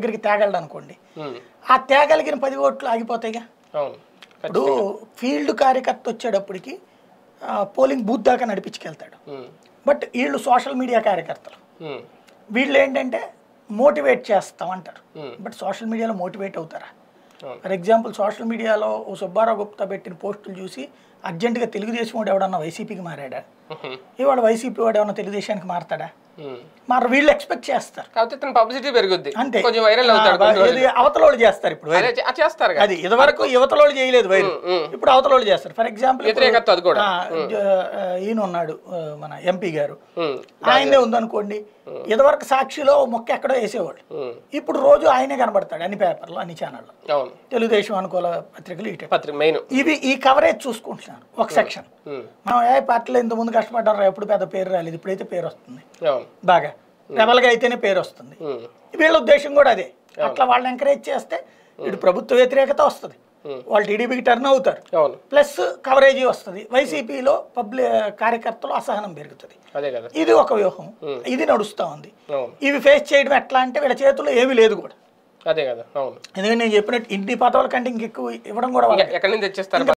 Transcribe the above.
దగ్గరికి తేగలడు అనుకోండి ఉమ్. ఆ తేగలిగిన పది ఓట్లు ఆగిపోతాయిగా అవును ఇప్పుడు ఫీల్డ్ కార్యకర్త వచ్చేటప్పటికి ఆ, పోలింగ్ బూత్ దాకా నడిపించుకెళ్తాడు ఉమ్. బట్ వీళ్ళు సోషల్ మీడియా కార్యకర్తలు ఉమ్. వీళ్ళు ఏంటంటే మోటివేట్ చేస్తాం అంటారు Hmm. బట్ సోషల్ మీడియాలో మోటివేట్ అవుతారా అవును. ఫర్ ఎగ్జాంపుల్ సోషల్ మీడియాలో ఓ సుబ్బారావు గుప్తా పెట్టిన పోస్టులు చూసి అర్జెంటుగా తెలుగుదేశం వాడు ఎవడన్నా వైసీపీకి మారాడా ఉహుం. ఇవాళ వైసీపీ వాడు ఏమన్నా తెలుగుదేశానికి మారతాడా ఉమ్. మరి వీళ్ళు ఎక్స్పెక్ట్ చేస్తారు కాకపోతే ఇతను పబ్లిసిటీ పెరుగుద్ది అంతే కొంచెం వైరల్ అవుతాడు ఆ, కొన్ని రోజులు. ఇది అవతలోళ్ళు చేస్తారు ఇప్పుడు అదే చే- చేస్తారు కదా అది ఇదివరకు యువతలోళ్ళు చేయలేదు వైరు ఉమ్. ఇప్పుడు అవతలోళ్ళు చేస్తారు ఫర్ ఎగ్జాంపుల్ వ్యతిరేకత్వం అది కూడా. ఈయన ఉన్నాడు ఆ, మన ఎంపీ గారు ఉమ్. ఆయనే ఉందనుకోండి ఇదివరకు సాక్షిలో మొక్క ఎక్కడో వేసేవాడు ఉమ్. ఇప్పుడు రోజు ఆయనే కనబడతాడు అన్ని పేపర్లు అన్ని ఛానల్లో అవును తెలుగుదేశం అనుకూల పత్రికలు ఇటు పత్రిక మెయిన్ ఇవి ఈ కవరేజ్ చూసుకుంటున్నారు ఒక సెక్షన్ ఉమ్. మనం ఏ పార్టీలో ఇంతకుముందు కష్టపడ్డాం రా ఎప్పుడు పెద్ద పేరు రాలేదు ఇప్పుడైతే పేరు వస్తుంది అవును బాగా రెబల్గా అయితేనే పేరు వస్తుంది ఉమ్. వీళ్ళ ఉద్దేశం కూడా అదే అట్లా వాళ్ళని ఎంకరేజ్ చేస్తే ఇటు ప్రభుత్వ వ్యతిరేకత వస్తుంది వాళ్ళు టీడీపీకి టర్న్ అవుతారు అవును ప్లస్ కవరేజీ వస్తుంది వైసీపీలో పబ్లిక్ కార్యకర్తలు అసహనం పెరుగుతుంది అదే కదా ఇది ఒక వ్యూహం ఇది నడుస్తూ ఉంది అవును ఇవి ఫేస్ చేయడం ఎట్లా అంటే వీళ్ళ చేతుల్లో ఏమీ లేదు కూడా అదే కదా అవును ఎందుకంటే నేను చెప్పినట్టు ఇన్ని పదవుల కంటే ఇంకెక్కువ ఇవ్వడం కూడా వాళ్ళకి ఎక్కడి నుంచి తెచ్చేస్తారు